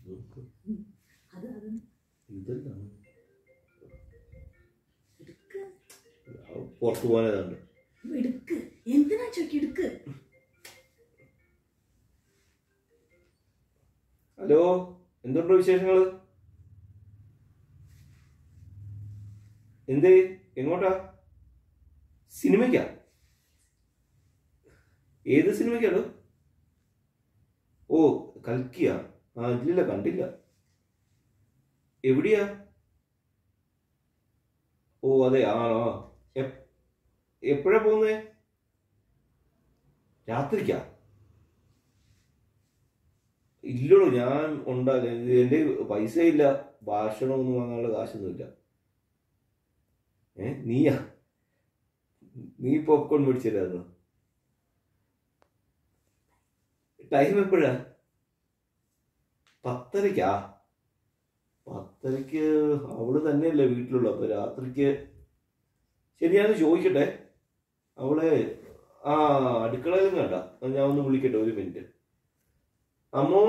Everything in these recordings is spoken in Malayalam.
അത് അത് ഇതല്ല എടുക്ക് പുറത്തു പോകാനേതാണ്ട് എടുക്ക് എന്തിനാ ചോക്കി എടുക്ക് ഹലോ എന്തുണ്ടോ വിശേഷങ്ങള് എന്തേ എങ്ങോട്ടാ സിനിമയ്ക്കാ ഏത് സിനിമയ്ക്കാണോ ഓ കൽക്കിയാ ആ ഇല്ലില്ല കണ്ടില്ല എവിടെയാ ഓ അതെ ആണോ എപ്- എപ്പോഴാ പോകുന്നേ രാത്രിക്കാ ഇല്ലടോ ഞാൻ ഉണ്ടാകില്ല എന്റെ പൈസ ഇല്ല ഭക്ഷണമൊന്നും വാങ്ങാനുള്ള കാശൊന്നുമില്ല ഏ നീയാ നീ പോപ്കോൺ മേടിച്ചില്ലായിരുന്നു ടൈം എപ്പോഴാ പത്തരക്കാ പത്തരക്ക് അവള് തന്നെയല്ലേ വീട്ടിലുള്ള അപ്പൊ രാത്രിക്ക് ശരി ഞാൻ ചോദിക്കട്ടെ അവളെ ആ അടുക്കളയിലും കണ്ട ഞാൻ ഒന്ന് വിളിക്കട്ടെ ഒരു മിനിറ്റ് അമ്മോ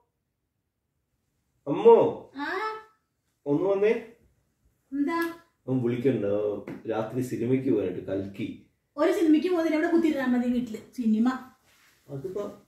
അമ്മോ ആ ഒന്ന് വന്നേ എന്താ അവൻ വിളിക്കണ്ട രാത്രി സിനിമയ്ക്ക് പോയിട്ട് കൽക്കി ഒരു സിനിമയ്ക്ക് പോകുന്നതിന് അവിടെ കുത്തിയിരുന്നാ മതി വീട്ടില് സിനിമ അതിപ്പോ